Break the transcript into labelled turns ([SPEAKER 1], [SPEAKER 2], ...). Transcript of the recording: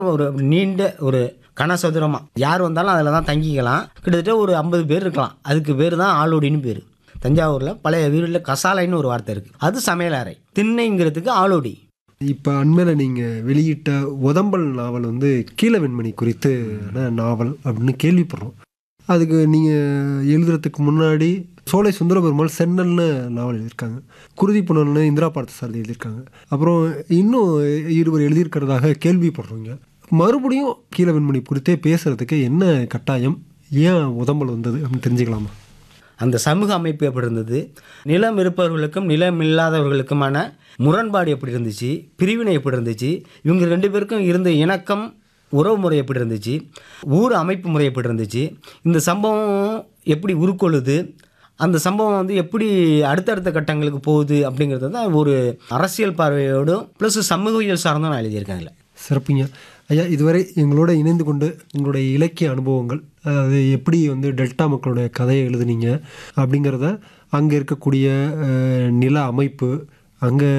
[SPEAKER 1] ஒரு நீண்ட ஒரு கனசதுரமாக யார் வந்தாலும் அதில் தான் தங்கிக்கலாம் கிட்டத்தட்ட ஒரு ஐம்பது பேர் இருக்கலாம் அதுக்கு பேர் தான் ஆளோடின்னு பேர் தஞ்சாவூரில் பழைய வீட்டில் கசாலைன்னு ஒரு வார்த்தை இருக்குது அது சமையல் அறை திண்ணைங்கிறதுக்கு ஆளோடி
[SPEAKER 2] இப்போ அண்மையில் நீங்கள் வெளியிட்ட உதம்பல் நாவல் வந்து கீழ வெண்மணி குறித்து நாவல் அப்படின்னு கேள்விப்படுறோம் அதுக்கு நீங்கள் எழுதுறதுக்கு முன்னாடி சோலை சுந்தரபெருமாள் சென்னல்னு நாவல் எழுதியிருக்காங்க குருதி புனல்னு இந்திரா பார்த்தசாரதி எழுதியிருக்காங்க அப்புறம் இன்னும் இருவர் எழுதியிருக்கிறதாக கேள்விப்படுறோங்க மறுபடியும் கீழ வெண்மணி குறித்தே பேசுகிறதுக்கு என்ன கட்டாயம் ஏன் உதம்பல் வந்தது அப்படின்னு தெரிஞ்சுக்கலாமா
[SPEAKER 1] அந்த சமூக அமைப்பு எப்படி இருந்தது நிலம் இருப்பவர்களுக்கும் நிலம் இல்லாதவர்களுக்குமான முரண்பாடு எப்படி இருந்துச்சு பிரிவினை எப்படி இருந்துச்சு இவங்க ரெண்டு பேருக்கும் இருந்த இணக்கம் உறவு முறை எப்படி இருந்துச்சு ஊர் அமைப்பு முறை எப்படி இருந்துச்சு இந்த சம்பவம் எப்படி உருக்கொள்ளுது அந்த சம்பவம் வந்து எப்படி அடுத்தடுத்த கட்டங்களுக்கு போகுது அப்படிங்கிறது தான் ஒரு அரசியல் பார்வையோடும் ப்ளஸ் சமூகவியல் சார்ந்தும் நான் எழுதியிருக்கேன் இதில்
[SPEAKER 2] சிறப்புங்க ஐயா இதுவரை எங்களோட இணைந்து கொண்டு உங்களுடைய இலக்கிய அனுபவங்கள் அது எப்படி வந்து டெல்டா மக்களுடைய கதையை எழுதுனீங்க அப்படிங்கிறத அங்கே இருக்கக்கூடிய அஹ், நில அமைப்பு அங்கே